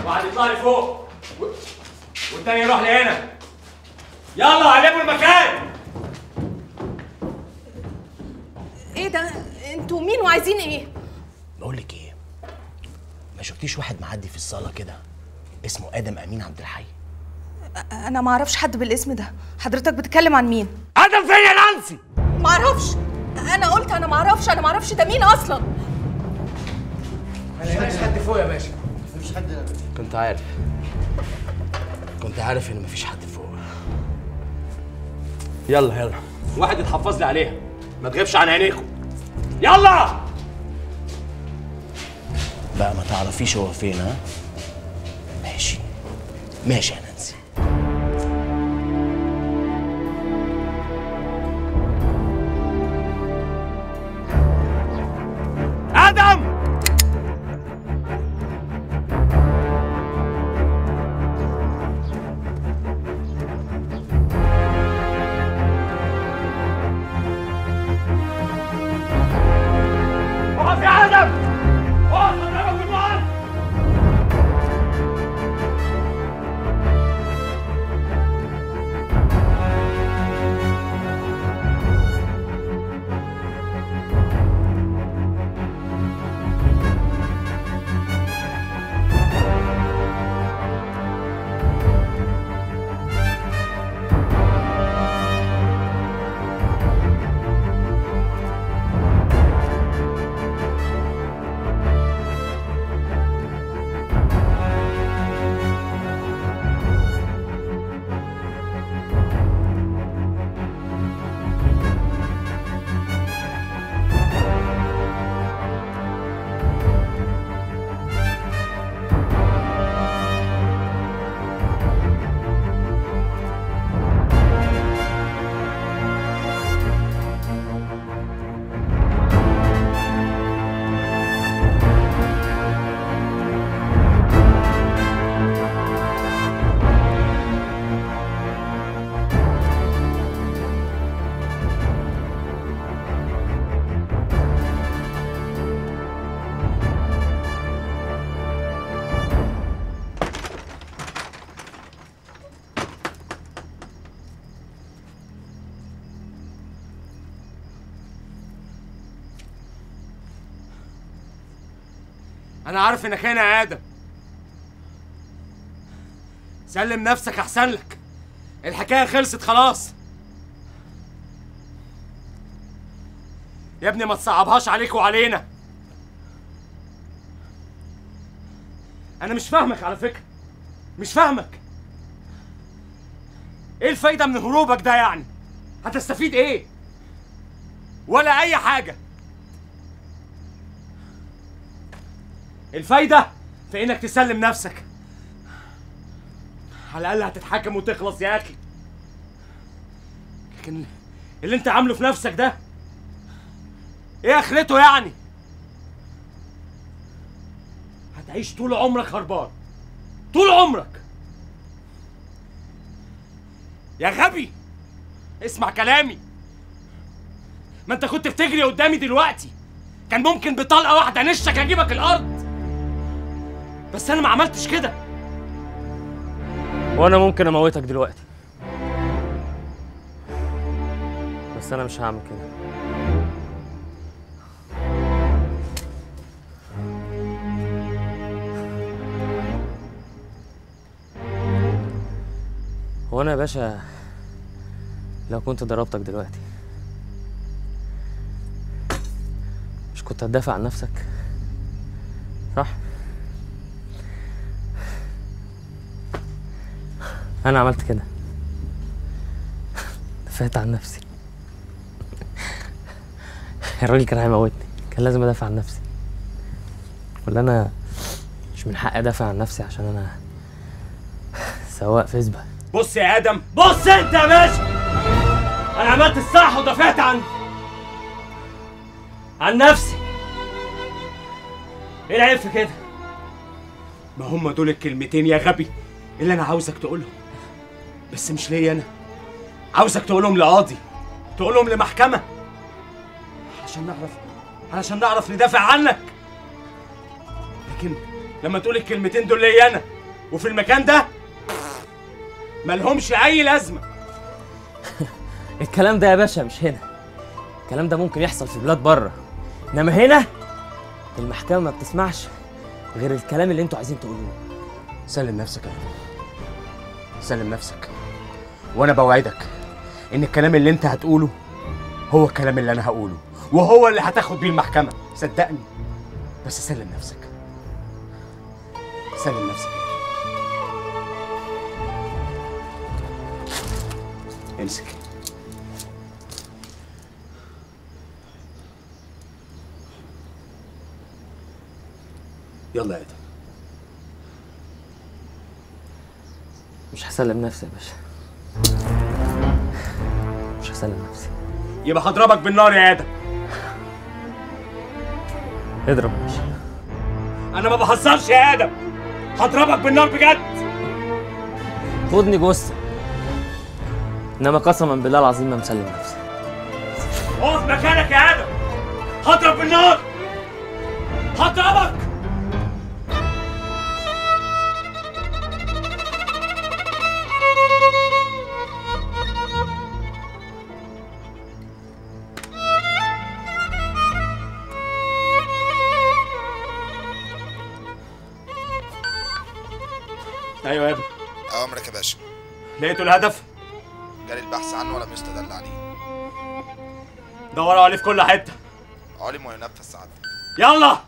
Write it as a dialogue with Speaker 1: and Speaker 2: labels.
Speaker 1: واحد يطلع لي فوق و... والتاني يروح لهنا يلا علموا المكان
Speaker 2: ايه ده انتوا مين وعايزين ايه
Speaker 3: بقول لك ايه ما شفتيش واحد معدي في الصاله كده اسمه ادم امين عبد الحي
Speaker 2: انا ما اعرفش حد بالاسم ده حضرتك بتتكلم عن مين
Speaker 1: ادم فين يا نانسي
Speaker 2: ما اعرفش انا قلت انا ما اعرفش انا ما اعرفش ده مين اصلا
Speaker 1: ما لقيناش حد فوق يا باشا
Speaker 3: كنت عارف كنت عارف ان مفيش حد فوق يلا يلا
Speaker 1: واحد يتحفظ لي عليها ما تغيبش عن عينيكم يلا
Speaker 3: بقى ما تعرفيش هو فين ها ماشي ماشي يا نانسي
Speaker 1: ادم اقف يا ادم اقف اضربك بالنار انا عارف انك هنا يا ادم سلم نفسك احسن لك الحكايه خلصت خلاص يا ابني ما تصعبهاش عليك وعلينا انا مش فاهمك على فكره مش فاهمك ايه الفايده من هروبك ده يعني هتستفيد ايه ولا اي حاجه الفايدة في انك تسلم نفسك على الاقل هتتحكم وتخلص يا اخي لكن اللي انت عامله في نفسك ده ايه اخرته يعني هتعيش طول عمرك هربان طول عمرك يا غبي اسمع كلامي ما انت كنت بتجري قدامي دلوقتي كان ممكن بطلقه واحده نشك اجيبك الارض بس انا ما عملتش كده وانا ممكن اموتك دلوقتي بس انا مش هعمل كده هو انا يا باشا لو كنت ضربتك دلوقتي مش كنت هتدافع عن نفسك صح انا عملت كده دافعت عن نفسي الراجل كان هيموتني كان لازم ادافع عن نفسي ولا انا مش من حقي ادافع عن نفسي عشان انا سواق فيسبا بص يا ادم بص انت يا باشا انا عملت الصح ودافعت عن عن نفسي ايه العيب في كده ما هم دول الكلمتين يا غبي اللي انا عاوزك تقولهم بس مش ليا انا عاوزك تقولهم لقاضي تقولهم لمحكمة علشان نعرف علشان نعرف ندافع عنك لكن لما تقول الكلمتين دول ليا انا
Speaker 3: وفي المكان ده ملهمش اي لازمه
Speaker 1: الكلام ده يا باشا مش هنا الكلام ده ممكن يحصل في بلاد بره انما هنا المحكمه ما بتسمعش غير الكلام اللي انتوا عايزين تقولوه
Speaker 3: سلم نفسك يا ادم سلم نفسك وانا بوعدك ان الكلام اللي انت هتقوله هو الكلام اللي انا هقوله وهو اللي هتاخد بيه المحكمه صدقني بس سلم نفسك سلم نفسك امسك يلا يا ادم
Speaker 1: مش هسلم نفسي يا باشا مش هسلم نفسي
Speaker 3: يبقى هضربك بالنار يا ادم
Speaker 1: اضرب يا باشا
Speaker 3: انا ما بهزرش يا ادم هضربك بالنار بجد
Speaker 1: خدني جثه انما قسما بالله العظيم ما مسلم نفسي
Speaker 3: اقف مكانك يا ادم هضرب بالنار هضربك ايوه يا ابني
Speaker 4: أوامرك يا باشا
Speaker 3: لقيتوا الهدف
Speaker 4: جاري البحث عنه ولم يستدل عليه
Speaker 3: دوروا عليه في كل حته
Speaker 4: علم وينفذ سعادتك
Speaker 3: يلا